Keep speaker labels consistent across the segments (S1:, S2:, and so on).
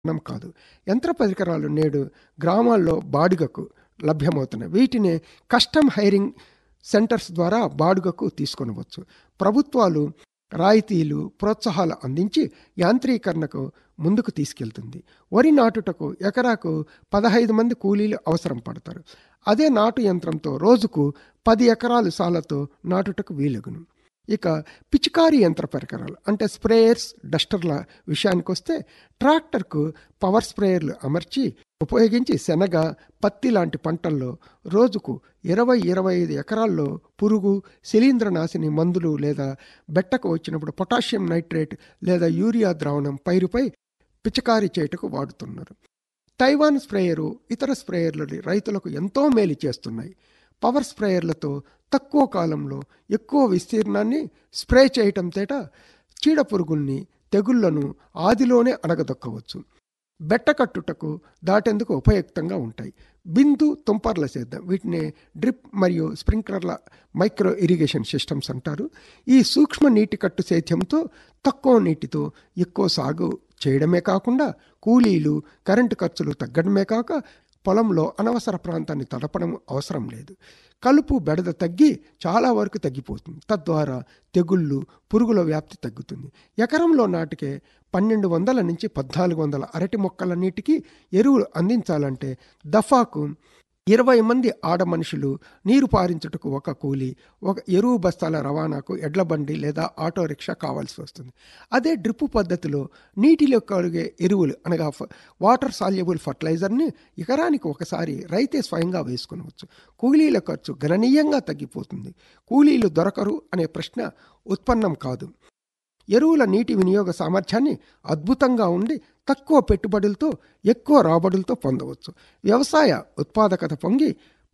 S1: నం కాదు యంత్ర పరికరాలు నేడు గ్రామాల్లో బాడుగకు లభ్యమవుతున్నాయి వీటిని కస్టమ్ హైరింగ్ సెంటర్స్ ద్వారా బాడుగకు తీసుకొనవచ్చు ప్రభుత్వాలు రాయితీలు ప్రోత్సాహాలు అందించి యాంత్రీకరణకు ముందుకు తీసుకెళ్తుంది వరి నాటుటకు ఎకరాకు పదహైదు మంది కూలీలు అవసరం పడతారు అదే నాటు యంత్రంతో రోజుకు పది ఎకరాలు సాలతో నాటుటకు వీలగును ఇక పిచికారీ యంత్ర పరికరాలు అంటే స్ప్రేయర్స్ డస్టర్ల విషయానికి వస్తే ట్రాక్టర్కు పవర్ స్ప్రేయర్లు అమర్చి ఉపయోగించి శనగ పత్తి లాంటి పంటల్లో రోజుకు ఇరవై ఇరవై ఐదు ఎకరాల్లో పురుగు శిలీంద్రనాశిని మందులు లేదా బెట్టకు వచ్చినప్పుడు పొటాషియం నైట్రేట్ లేదా యూరియా ద్రావణం పైరుపై పిచికారీ చేయుటకు వాడుతున్నారు తైవాన్ స్ప్రేయరు ఇతర స్ప్రేయర్లు రైతులకు ఎంతో మేలు చేస్తున్నాయి పవర్ స్ప్రేయర్లతో తక్కువ కాలంలో ఎక్కువ విస్తీర్ణాన్ని స్ప్రే చేయటం తేట చీడ పురుగుల్ని తెగుళ్లను ఆదిలోనే అణగదొక్కవచ్చు బెట్టకట్టుటకు దాటేందుకు ఉపయుక్తంగా ఉంటాయి బిందు తుంపర్ల సేద్యం వీటిని డ్రిప్ మరియు స్ప్రింక్లర్ల మైక్రో ఇరిగేషన్ సిస్టమ్స్ అంటారు ఈ సూక్ష్మ నీటి కట్టు సేద్యంతో తక్కువ నీటితో ఎక్కువ సాగు చేయడమే కాకుండా కూలీలు కరెంటు ఖర్చులు తగ్గడమే కాక పొలంలో అనవసర ప్రాంతాన్ని తడపడం అవసరం లేదు కలుపు బెడద తగ్గి చాలా వరకు తగ్గిపోతుంది తద్వారా తెగుళ్ళు పురుగుల వ్యాప్తి తగ్గుతుంది ఎకరంలో నాటికే పన్నెండు వందల నుంచి పద్నాలుగు వందల అరటి మొక్కల నీటికి ఎరువులు అందించాలంటే దఫాకు ఇరవై మంది ఆడ మనుషులు నీరు పారించుటకు ఒక కూలి ఒక ఎరువు బస్తాల రవాణాకు ఎడ్ల బండి లేదా ఆటో రిక్షా కావాల్సి వస్తుంది అదే డ్రిప్ పద్ధతిలో నీటిలో కలిగే ఎరువులు అనగా వాటర్ సాల్యబుల్ ఫర్టిలైజర్ని ఎకరానికి ఒకసారి రైతే స్వయంగా వేసుకునవచ్చు కూలీల ఖర్చు గణనీయంగా తగ్గిపోతుంది కూలీలు దొరకరు అనే ప్రశ్న ఉత్పన్నం కాదు ఎరువుల నీటి వినియోగ సామర్థ్యాన్ని అద్భుతంగా ఉండి తక్కువ పెట్టుబడులతో ఎక్కువ రాబడులతో పొందవచ్చు వ్యవసాయ ఉత్పాదకత పొంగి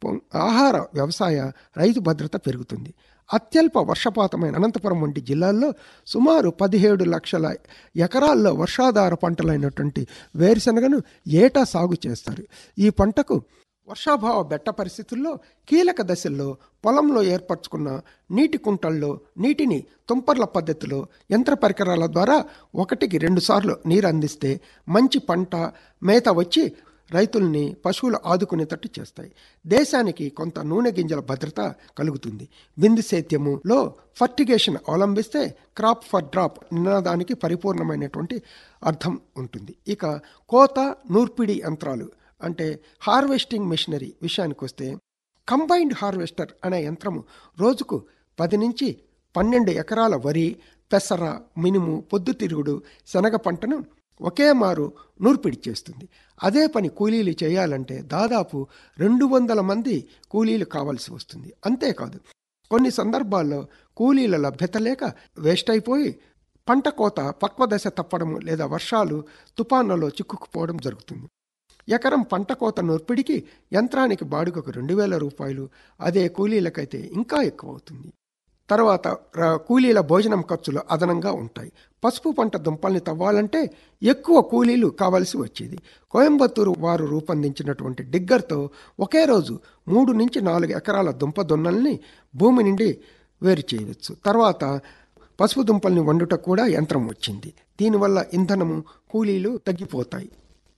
S1: ఆహార వ్యవసాయ రైతు భద్రత పెరుగుతుంది అత్యల్ప వర్షపాతమైన అనంతపురం వంటి జిల్లాల్లో సుమారు పదిహేడు లక్షల ఎకరాల్లో వర్షాధార పంటలైనటువంటి వేరుశనగను ఏటా సాగు చేస్తారు ఈ పంటకు వర్షాభావ బెట్ట పరిస్థితుల్లో కీలక దశల్లో పొలంలో ఏర్పరచుకున్న నీటి కుంటల్లో నీటిని తుంపర్ల పద్ధతిలో యంత్ర పరికరాల ద్వారా ఒకటికి రెండుసార్లు నీరు అందిస్తే మంచి పంట మేత వచ్చి రైతుల్ని పశువులు ఆదుకునేటట్టు చేస్తాయి దేశానికి కొంత నూనె గింజల భద్రత కలుగుతుంది బిందు సేద్యములో ఫర్టిగేషన్ అవలంబిస్తే క్రాప్ ఫర్ డ్రాప్ నినాదానికి పరిపూర్ణమైనటువంటి అర్థం ఉంటుంది ఇక కోత నూర్పిడి యంత్రాలు అంటే హార్వెస్టింగ్ మెషినరీ విషయానికి వస్తే కంబైన్డ్ హార్వెస్టర్ అనే యంత్రము రోజుకు పది నుంచి పన్నెండు ఎకరాల వరి పెసర మినుము పొద్దుతిరుగుడు శనగ పంటను ఒకే మారు నూర్పిడి చేస్తుంది అదే పని కూలీలు చేయాలంటే దాదాపు రెండు వందల మంది కూలీలు కావాల్సి వస్తుంది అంతేకాదు కొన్ని సందర్భాల్లో కూలీల లభ్యత లేక వేస్ట్ అయిపోయి పంట కోత పక్వ దశ తప్పడం లేదా వర్షాలు తుఫాన్లలో చిక్కుకుపోవడం జరుగుతుంది ఎకరం పంట కోత నూర్పిడికి యంత్రానికి బాడుగకు రెండు వేల రూపాయలు అదే కూలీలకైతే ఇంకా ఎక్కువ అవుతుంది తర్వాత కూలీల భోజనం ఖర్చులు అదనంగా ఉంటాయి పసుపు పంట దుంపల్ని తవ్వాలంటే ఎక్కువ కూలీలు కావలసి వచ్చేది కోయంబత్తూరు వారు రూపొందించినటువంటి డిగ్గర్తో ఒకే రోజు మూడు నుంచి నాలుగు ఎకరాల దుంప దొన్నల్ని భూమి నుండి వేరు చేయవచ్చు తర్వాత పసుపు దుంపల్ని వండుట కూడా యంత్రం వచ్చింది దీనివల్ల ఇంధనము కూలీలు తగ్గిపోతాయి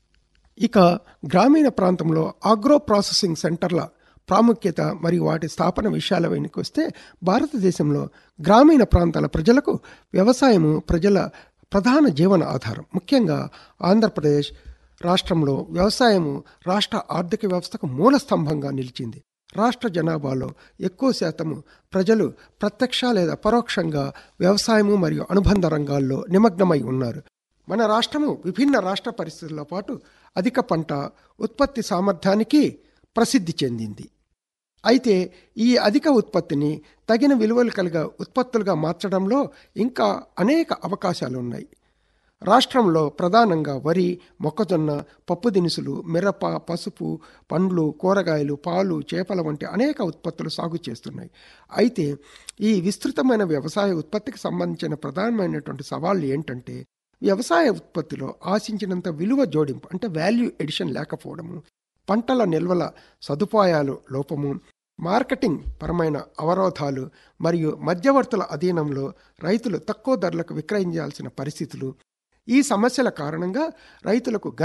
S1: ఇక గ్రామీణ ప్రాంతంలో ఆగ్రో ప్రాసెసింగ్ సెంటర్ల ప్రాముఖ్యత మరియు వాటి స్థాపన విషయాల వెనుక వస్తే భారతదేశంలో గ్రామీణ ప్రాంతాల ప్రజలకు వ్యవసాయము ప్రజల ప్రధాన జీవన ఆధారం ముఖ్యంగా ఆంధ్రప్రదేశ్ రాష్ట్రంలో వ్యవసాయము రాష్ట్ర ఆర్థిక వ్యవస్థకు మూల స్తంభంగా నిలిచింది రాష్ట్ర జనాభాలో ఎక్కువ శాతము ప్రజలు ప్రత్యక్ష లేదా పరోక్షంగా వ్యవసాయము మరియు అనుబంధ రంగాల్లో నిమగ్నమై ఉన్నారు మన రాష్ట్రము విభిన్న రాష్ట్ర పరిస్థితులతో పాటు అధిక పంట ఉత్పత్తి సామర్థ్యానికి ప్రసిద్ధి చెందింది అయితే ఈ అధిక ఉత్పత్తిని తగిన విలువలు కలిగ ఉత్పత్తులుగా మార్చడంలో ఇంకా అనేక అవకాశాలు ఉన్నాయి రాష్ట్రంలో ప్రధానంగా వరి మొక్కజొన్న పప్పు దినుసులు మిరప పసుపు పండ్లు కూరగాయలు పాలు చేపల వంటి అనేక ఉత్పత్తులు సాగు చేస్తున్నాయి అయితే ఈ విస్తృతమైన వ్యవసాయ ఉత్పత్తికి సంబంధించిన ప్రధానమైనటువంటి సవాళ్ళు ఏంటంటే వ్యవసాయ ఉత్పత్తిలో ఆశించినంత విలువ జోడింపు అంటే వాల్యూ ఎడిషన్ లేకపోవడము పంటల నిల్వల సదుపాయాలు లోపము మార్కెటింగ్ పరమైన అవరోధాలు మరియు మధ్యవర్తుల అధీనంలో రైతులు తక్కువ ధరలకు విక్రయించాల్సిన పరిస్థితులు ఈ సమస్యల కారణంగా రైతులకు